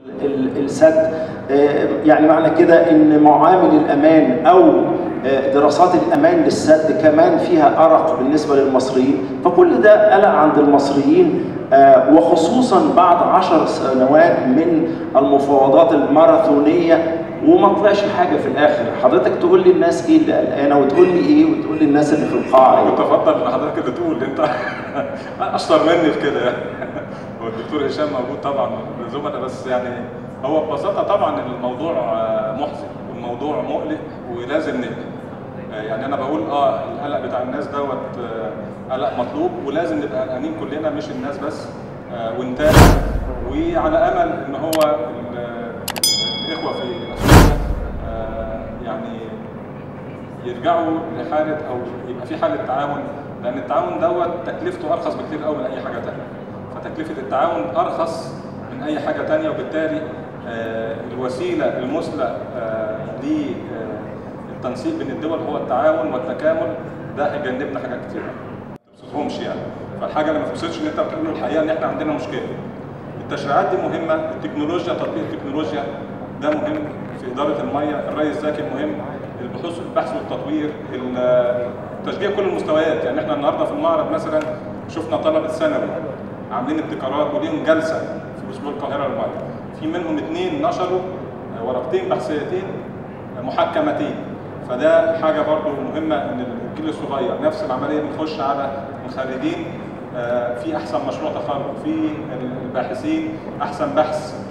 السد يعني معنى كده ان معامل الامان او دراسات الامان للسد كمان فيها ارق بالنسبه للمصريين فكل ده قلق عند المصريين وخصوصا بعد عشر سنوات من المفاوضات الماراثونيه وما طلعش حاجه في الاخر حضرتك تقول لي الناس ايه اللي قلقانه وتقول لي ايه وتقول لي الناس اللي في القاعه كنت افضل ان حضرتك اللي تقول انت اشطر مني في كده هو الدكتور هشام موجود طبعا زملاء بس يعني هو ببساطه طبعا الموضوع محزن والموضوع مقلق ولازم نقلق يعني انا بقول اه القلق بتاع الناس دوت قلق مطلوب ولازم نبقى قلقانين كلنا مش الناس بس ونتابع وعلى امل ان هو الاخوه في اثيوبيا يعني يرجعوا لحاله او يبقى في حاله تعاون لان التعاون دوت تكلفته ارخص بكتير قوي من اي حاجه ثانيه فتكلفه التعاون ارخص من اي حاجه ثانيه وبالتالي الوسيله المثلى للتنسيق بين الدول هو التعاون والتكامل ده هيجنبنا حاجات كتير ما تبسطهمش يعني فالحاجه اللي ما تبسطش ان انت بتقول له الحقيقه ان احنا عندنا مشكله التشريعات دي مهمه التكنولوجيا تطبيق التكنولوجيا ده مهم في اداره الميه الري الذكي مهم البحوث البحث والتطوير تشجيع كل المستويات يعني احنا النهارده في المعرض مثلا شفنا طلبه ثانوي عاملين ابتكارات وليهم جلسه في اسبوع القاهره للميه في منهم اثنين نشروا ورقتين بحثيتين محكمتين فده حاجه برضو مهمه ان الجيل الصغير نفس العمليه بنخش على الخريجين في احسن مشروع تخرج في الباحثين احسن بحث